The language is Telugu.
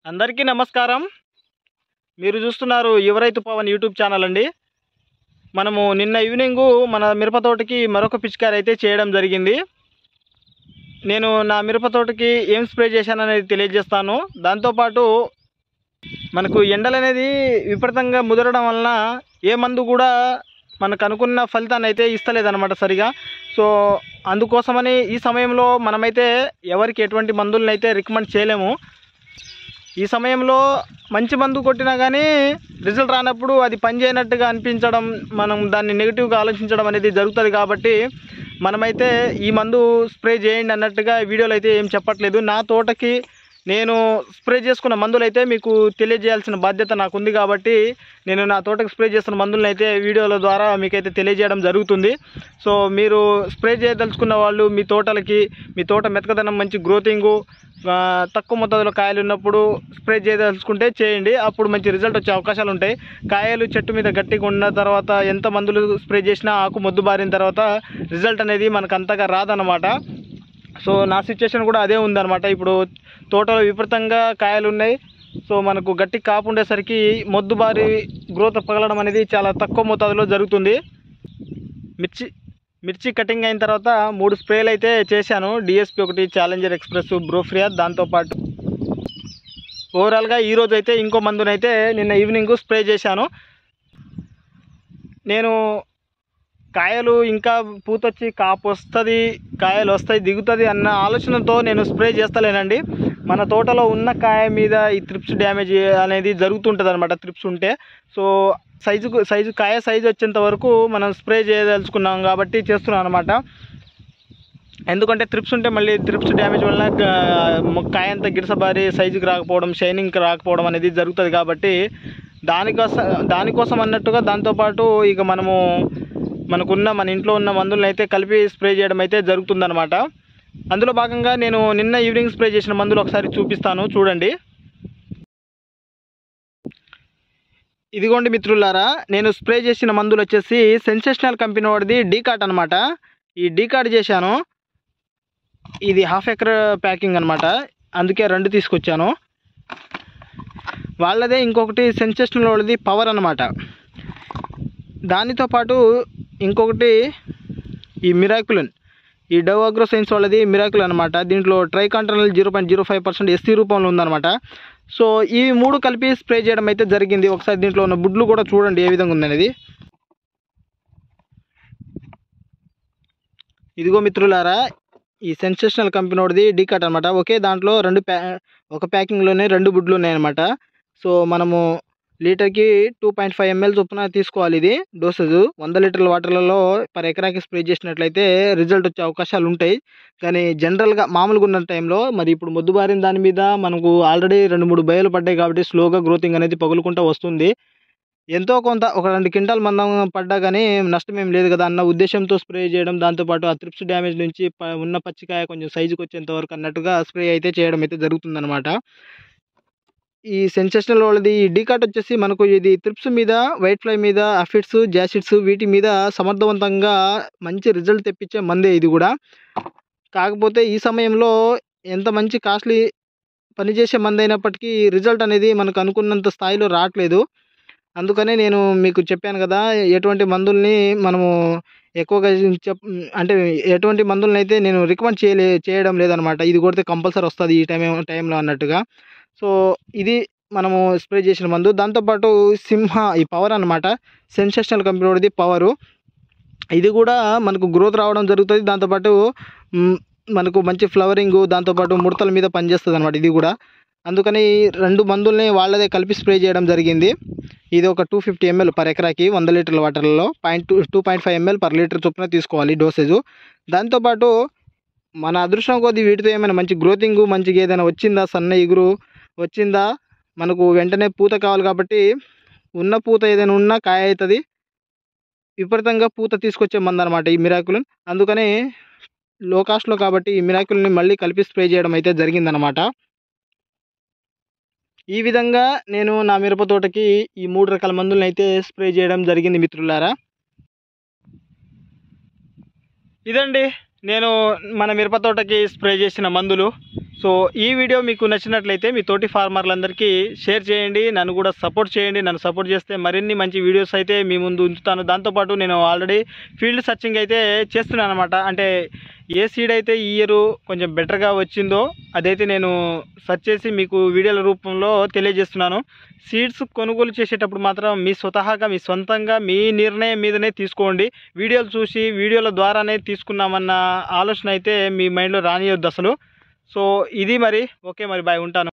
అందరికీ నమస్కారం మీరు చూస్తున్నారు యువరైతు పవన్ యూట్యూబ్ ఛానల్ అండి మనము నిన్న ఈవినింగ్ మన మిరప తోటకి మరొక పిచికారి అయితే చేయడం జరిగింది నేను నా మిరప తోటకి ఏం స్ప్రే చేశాననేది తెలియజేస్తాను దాంతోపాటు మనకు ఎండలు అనేది విపరీతంగా ముదరడం వలన ఏ మందు కూడా మనకు అనుకున్న ఫలితాన్ని అయితే ఇస్తలేదన్నమాట సరిగా సో అందుకోసమని ఈ సమయంలో మనమైతే ఎవరికి ఎటువంటి మందులను అయితే రికమెండ్ చేయలేము ఈ సమయంలో మంచి మందు కొట్టినా కానీ రిజల్ట్ రానప్పుడు అది పనిచేయనట్టుగా అనిపించడం మనం దాన్ని నెగిటివ్గా ఆలోచించడం అనేది జరుగుతుంది కాబట్టి మనమైతే ఈ మందు స్ప్రే చేయండి అన్నట్టుగా వీడియోలో అయితే ఏం చెప్పట్లేదు నా తోటకి నేను స్ప్రే చేసుకున్న మందులు అయితే మీకు తెలియజేయాల్సిన బాధ్యత నాకు ఉంది కాబట్టి నేను నా తోటకి స్ప్రే చేస్తున్న మందులను అయితే వీడియోల ద్వారా మీకైతే తెలియజేయడం జరుగుతుంది సో మీరు స్ప్రే చేయదలుచుకున్న వాళ్ళు మీ తోటలకి మీ తోట మెతకదనం మంచి గ్రోతింగు ఆ, తక్కువ మొత్తంలో కాయలు ఉన్నప్పుడు స్ప్రే చేయదలుచుకుంటే చేయండి అప్పుడు మంచి రిజల్ట్ వచ్చే అవకాశాలు ఉంటాయి కాయలు చెట్టు మీద గట్టిగా ఉన్న తర్వాత ఎంత మందులు స్ప్రే చేసినా ఆకు మొద్దు బారిన తర్వాత రిజల్ట్ అనేది మనకు అంతగా రాదన్నమాట సో నా సిచ్యుయేషన్ కూడా అదే ఉందన్నమాట ఇప్పుడు తోటలో విపరీతంగా కాయలు ఉన్నాయి సో మనకు గట్టి కాపు ఉండేసరికి మొద్దు బారి గ్రోత్ పగలడం అనేది చాలా తక్కువ మోతాదులో జరుగుతుంది మిర్చి మిర్చి కటింగ్ అయిన తర్వాత మూడు స్ప్రేలు అయితే చేశాను డిఎస్పి ఒకటి ఛాలెంజర్ ఎక్స్ప్రెస్ బ్రోఫ్రియా దాంతోపాటు ఓవరాల్గా ఈరోజు అయితే ఇంకో మందునైతే నిన్న ఈవినింగ్ స్ప్రే చేశాను నేను కాయలు ఇంకా పూతొచ్చి కాపు వస్తుంది కాయలు వస్తాయి దిగుతుంది అన్న ఆలోచనతో నేను స్ప్రే చేస్తలేనండి మన తోటలో ఉన్న కాయ మీద ఈ త్రిప్స్ డ్యామేజ్ అనేది జరుగుతుంటుంది అనమాట త్రిప్స్ ఉంటే సో సైజు సైజు కాయ సైజు వచ్చేంత వరకు మనం స్ప్రే చేయదలుచుకున్నాం కాబట్టి చేస్తున్నాం అనమాట ఎందుకంటే త్రిప్స్ ఉంటే మళ్ళీ త్రిప్స్ డ్యామేజ్ వలన గా- మొ- కాయ అంతా గిడసబారి సైజుకి రాకపోవడం షైనింగ్కి రాకపోవడం అనేది జరుగుతుంది కాబట్టి దానికోసం దానికోసం అన్నట్టుగా దాంతోపాటు ఇక మనము మనకున్న మన ఇంట్లో ఉన్న మందులను అయితే కలిపి స్ప్రే చేయడం అయితే జరుగుతుందన్నమాట అందులో భాగంగా నేను నిన్న ఈవినింగ్ స్ప్రే చేసిన మందులు ఒకసారి చూపిస్తాను చూడండి ఇదిగోండి మిత్రులారా నేను స్ప్రే చేసిన మందులు వచ్చేసి సెన్సేషనల్ కంపెనీ వాడిది డీకాట్ అనమాట ఈ డీకాట్ చేశాను ఇది హాఫ్ ఎకర్ ప్యాకింగ్ అనమాట అందుకే రెండు తీసుకొచ్చాను వాళ్ళదే ఇంకొకటి సెన్సేషనల్ వాళ్ళది పవర్ అనమాట దానితో పాటు ఇంకొకటి ఈ మిరాకులన్ ఈ డవ్ సైన్స్ వాళ్ళది మిరాకుల్ అనమాట దీంట్లో triacontanol zero point zero five percent SC రూపంలో ఉందన్నమాట సో ఈ మూడు కలిపి స్ప్రే చేయడం అయితే జరిగింది ఒకసారి దీంట్లో ఉన్న బుడ్లు కూడా చూడండి ఏ విధంగా ఉందనేది ఇదిగో మిత్రులారా ఈ సెన్సేషనల్ కంపెనీ వాడిది డీకట్ అనమాట ఒకే దాంట్లో రెండు ప్యా ఒక ప్యాకింగ్లోనే రెండు బుడ్లు ఉన్నాయన్నమాట సో మనము లీటర్కి టూ పాయింట్ ఫైవ్ ఎంఎల్ చొప్పున తీసుకోవాలి ఇది డోసేజ్ వంద లీటర్ల వాటర్లలో పర్ ఎకరాకి స్ప్రే చేసినట్లయితే రిజల్ట్ వచ్చే అవకాశాలు ఉంటాయి కానీ జనరల్గా మామూలుగా ఉన్న టైంలో మరి ఇప్పుడు మొద్దుబారిన దాని మీద మనకు ఆల్రెడీ రెండు మూడు బయలు పడ్డాయి కాబట్టి స్లోగా గ్రోతింగ్ అనేది పగులుకుంటూ వస్తుంది ఎంతో కొంత ఒక రెండు క్వింటాల్ మందం పడ్డా కానీ నష్టం ఏం లేదు కదా అన్న ఉద్దేశంతో స్ప్రే చేయడం దాంతోపాటు ఆ త్రిప్స్ డ్యామేజ్ నుంచి ప- ఉన్న పచ్చికాయ కొంచెం సైజుకి వచ్చేంత వరకు అన్నట్టుగా స్ప్రే అయితే చేయడం అయితే జరుగుతుందన్నమాట ఈ సెన్సేషనల్ వాళ్ళది ఈ డీకాట్ వచ్చేసి మనకు ఇది త్రిప్స్ మీద వైట్ ఫ్లై మీద అఫిడ్స్ జాసిడ్స్ వీటి మీద సమర్థవంతంగా మంచి రిజల్ట్ తెప్పించే మందే ఇది కూడా కాకపోతే ఈ సమయంలో ఎంత మంచి కాస్ట్లీ పనిచేసే మంది అయినప్పటికీ రిజల్ట్ అనేది మనకు అనుకున్నంత స్థాయిలో రావట్లేదు అందుకనే నేను మీకు చెప్పాను కదా ఎటువంటి మందుల్ని మనము ఎక్కువగా చెప్ అంటే ఎటువంటి మందులను అయితే నేను రికమెండ్ చేయలే చేయడం లేదనమాట ఇది కొడితే కంపల్సరీ వస్తుంది ఈ టైం టైంలో అన్నట్టుగా సో ఇది మనము స్ప్రే చేసిన మందు దాంతోపాటు సింహ ఈ పవర్ అనమాట సెన్సేషనల్ కంపెనీ వాడిది పవరు ఇది కూడా మనకు గ్రోత్ రావడం జరుగుతుంది దాంతోపాటు మ్, మనకు మంచి ఫ్లవరింగ్ దాంతోపాటు ముడతల మీద పనిచేస్తుంది అనమాట ఇది కూడా అందుకని రెండు మందుల్ని వాళ్ళదే కలిపి స్ప్రే చేయడం జరిగింది ఇది ఒక టూ ఫిఫ్టీ ఎంఎల్ పర్ ఎకరాకి వంద లీటర్ల వాటర్లలో point two two point five ml per litre చొప్పున తీసుకోవాలి డోసేజు దాంతోపాటు మన అదృష్టం కొద్దీ వీటితో ఏమైనా మంచి గ్రోతింగ్ మంచిగా ఏదైనా వచ్చిందా సన్న ఎగురు వచ్చిందా మనకు వెంటనే పూత కావాలి కాబట్టి ఉన్న పూత ఏదైనా ఉన్నా కాయ అవుతుంది విపరీతంగా పూత తీసుకొచ్చే మంది అనమాట ఈ మిరాకుల్ అందుకనే లో కాస్ట్లో కాబట్టి ఈ మిరాకుల్ని మళ్ళీ కలిపి స్ప్రే చేయడం అయితే జరిగిందనమాట ఈ విధంగా నేను నా మిరప తోటకి ఈ మూడు రకాల మందులను అయితే స్ప్రే చేయడం జరిగింది మిత్రులారా ఇదండి నేను మన మిరప తోటకి స్ప్రే చేసిన మందులు సో ఈ వీడియో మీకు నచ్చినట్లయితే మీ తోటి ఫార్మర్లందరికీ షేర్ చేయండి నన్ను కూడా సపోర్ట్ చేయండి నన్ను సపోర్ట్ చేస్తే మరిన్ని మంచి వీడియోస్ అయితే మీ ముందు ఉంచుతాను దాంతోపాటు నేను ఆల్రెడీ ఫీల్డ్ సర్చింగ్ అయితే చేస్తున్నాను అనమాట అంటే ఏ సీడ్ అయితే ఈ ఇయర్ కొంచెం బెటర్గా వచ్చిందో అదైతే నేను సెర్చ్ చేసి మీకు వీడియోల రూపంలో తెలియజేస్తున్నాను సీడ్స్ కొనుగోలు చేసేటప్పుడు మాత్రం మీ స్వతహాగా మీ సొంతంగా మీ నిర్ణయం మీదనే తీసుకోండి వీడియోలు చూసి వీడియోల ద్వారానే తీసుకున్నామన్న ఆలోచన అయితే మీ మైండ్లో రానియొద్దు అసలు సో ఇది మరి ఓకే మరి బాయ్ ఉంటాను